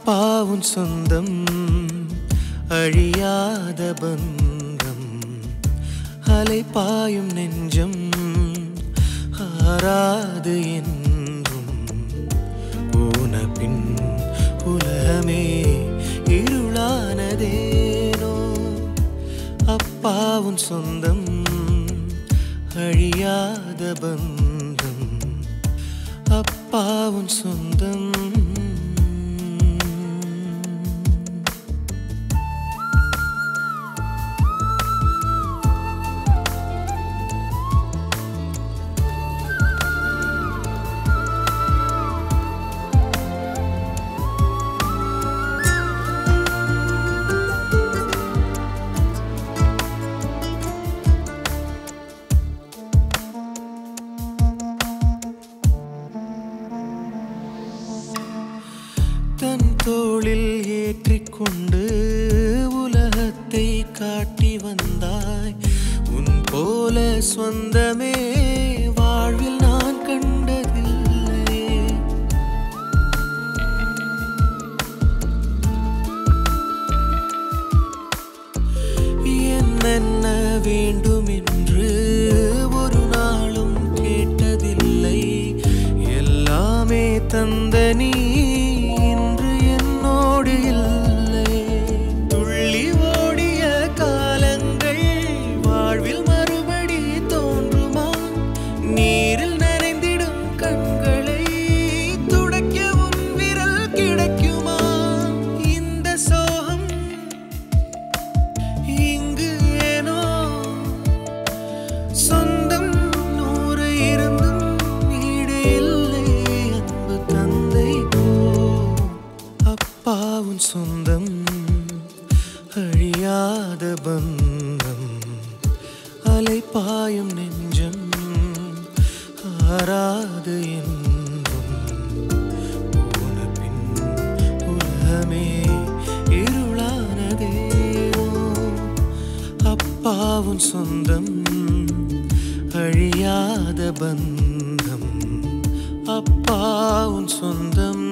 அப்பாவும் சொந்தம் அழியாத பந்தம் அலைப்பாயும் நெஞ்சம் ஆராது என்றும் போன பின் உலகமே இருளானதேனோ அப்பாவும் சொந்தம் அழியாத பந்தம் அப்பாவும் சொந்தம் தன் தோளில் ஏற்றிக்கொண்டு உலகத்தை காட்டி வந்தாய் உன் போல சொந்தமே வாழ்வில் நான் கண்டதில்லை என்னென்ன வேண்டும் என்று ஒரு நாளும் கேட்டதில்லை எல்லாமே தந்த நீ இன்று என்னோடு இல்லை துள்ளி ஓடிய காலங்கள் வாழ்வில் மறுபடி தோன்றுமா நீரில் நனைந்திடும் கண்களை துடைக்க உன் விரல் கிடைக்குமா இந்த சோகம் இங்கு ஏனோ சொந்தம் நூறு இருந்தும் ஈடு இல்லை அன்பு தந்தை போ அப்பாவும் சொந்தம் அழியாத பந்தம் அலைப்பாயும் நெஞ்சம் ஆராது என்றும் போன பின் உலகமே இருளானதேனோ அப்பாவும் சொந்தம் அழியாத பந்தம் அப்பாவும் சொந்தம்